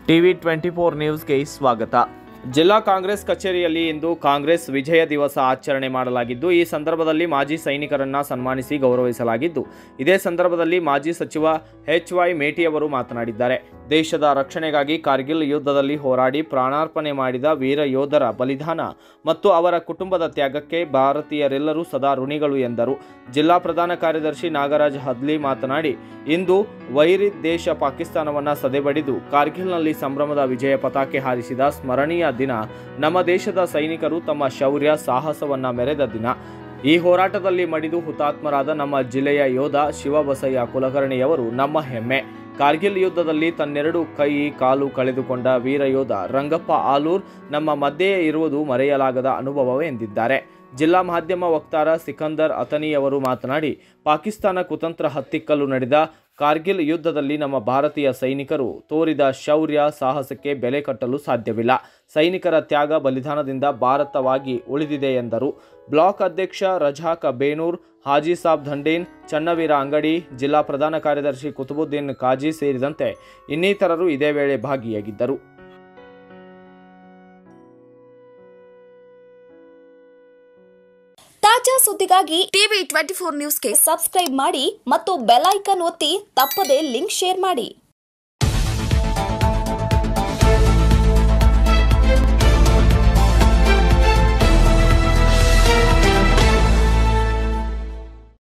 TV twenty four ನ್ಯೂಸ್ಗೆ ಸ್ವಾಗತ ಜಿಲ್ಲಾ ಕಾಂಗ್ರೆಸ್ ಕಚೇರಿಯಲ್ಲಿ ಇಂದು ಕಾಂಗ್ರೆಸ್ ವಿಜಯ ದಿವಸ ಆಚರಣೆ ಮಾಡಲಾಗಿದ್ದು ಈ ಸಂದರ್ಭದಲ್ಲಿ ಮಾಜಿ ಸೈನಿಕರನ್ನ ಸನ್ಮಾನಿಸಿ ಗೌರವಿಸಲಾಗಿದ್ದು ಇದೇ ಸಂದರ್ಭದಲ್ಲಿ ಮಾಜಿ ಸಚಿವ ಎಚ್ ವೈ ಮೇಟಿಯವರು ಮಾತನಾಡಿದ್ದಾರೆ ದೇಶದ ರಕ್ಷಣೆಗಾಗಿ ಕಾರ್ಗಿಲ್ ಯುದ್ಧದಲ್ಲಿ ಹೋರಾಡಿ ಪ್ರಾಣಾರ್ಪಣೆ ಮಾಡಿದ ವೀರ ಯೋಧರ ಬಲಿದಾನ ಮತ್ತು ಅವರ ಕುಟುಂಬದ ತ್ಯಾಗಕ್ಕೆ ಭಾರತೀಯರೆಲ್ಲರೂ ಸದಾ ಋಣಿಗಳು ಎಂದರು ಜಿಲ್ಲಾ ಪ್ರಧಾನ ಕಾರ್ಯದರ್ಶಿ ನಾಗರಾಜ್ ಹದ್ಲಿ ಮಾತನಾಡಿ ಇಂದು ವೈರಿ ದೇಶ ಪಾಕಿಸ್ತಾನವನ್ನ ಸದೆಬಡಿದು ಕಾರ್ಗಿಲ್ನಲ್ಲಿ ಸಂಭ್ರಮದ ವಿಜಯ ಪತಾಕೆ ಹಾರಿಸಿದ ಸ್ಮರಣೀಯ ದಿನ ನಮ್ಮ ದೇಶದ ಸೈನಿಕರು ತಮ್ಮ ಶೌರ್ಯ ಸಾಹಸವನ್ನ ಮೆರೆದ ದಿನ ಈ ಹೋರಾಟದಲ್ಲಿ ಮಡಿದು ಹುತಾತ್ಮರಾದ ನಮ್ಮ ಜಿಲ್ಲೆಯ ಯೋಧ ಶಿವಬಸಯ್ಯ ಕುಲಕರ್ಣಿಯವರು ನಮ್ಮ ಹೆಮ್ಮೆ ಕಾರ್ಗಿಲ್ ಯುದ್ಧದಲ್ಲಿ ತನ್ನೆರಡು ಕೈ ಕಾಲು ಕಳೆದುಕೊಂಡ ವೀರ ಯೋಧ ರಂಗಪ್ಪ ಆಲೂರ್ ನಮ್ಮ ಮಧ್ಯೆಯೇ ಇರುವುದು ಮರೆಯಲಾಗದ ಅನುಭವವೇ ಎಂದಿದ್ದಾರೆ ಜಿಲ್ಲಾ ಮಾಧ್ಯಮ ವಕ್ತಾರ ಸಿಕಂದರ್ ಅತನಿಯವರು ಮಾತನಾಡಿ ಪಾಕಿಸ್ತಾನ ಕುತಂತ್ರ ಹತ್ತಿಕ್ಕಲು ನಡೆದ ಕಾರ್ಗಿಲ್ ಯುದ್ಧದಲ್ಲಿ ನಮ್ಮ ಭಾರತೀಯ ಸೈನಿಕರು ತೋರಿದ ಶೌರ್ಯ ಸಾಹಸಕ್ಕೆ ಬೆಲೆ ಕಟ್ಟಲು ಸಾಧ್ಯವಿಲ್ಲ ಸೈನಿಕರ ತ್ಯಾಗ ಬಲಿದಾನದಿಂದ ಭಾರತವಾಗಿ ಉಳಿದಿದೆ ಎಂದರು ಬ್ಲಾಕ್ ಅಧ್ಯಕ್ಷ ರಜಾಕ್ ಬೇನೂರ್ ಹಾಜಿ ಸಾಬ್ ದಂಡೇನ್ ಚನ್ನವೀರ ಅಂಗಡಿ ಜಿಲ್ಲಾ ಪ್ರಧಾನ ಕಾರ್ಯದರ್ಶಿ ಕುತುಬುದ್ದೀನ್ ಕಾಜಿ ಸೇರಿದಂತೆ ಇನ್ನಿತರರು ಇದೇ ವೇಳೆ ಭಾಗಿಯಾಗಿದ್ದರು ತಾಜಾ ಸುದ್ದಿಗಾಗಿ ಟಿವಿ ಟ್ವೆಂಟಿ ಫೋರ್ ನ್ಯೂಸ್ಗೆ ಸಬ್ಸ್ಕ್ರೈಬ್ ಮಾಡಿ ಮತ್ತು ಬೆಲ್ ಐಕಾನ್ ಒತ್ತಿ ತಪ್ಪದೇ ಲಿಂಕ್ ಶೇರ್ ಮಾಡಿ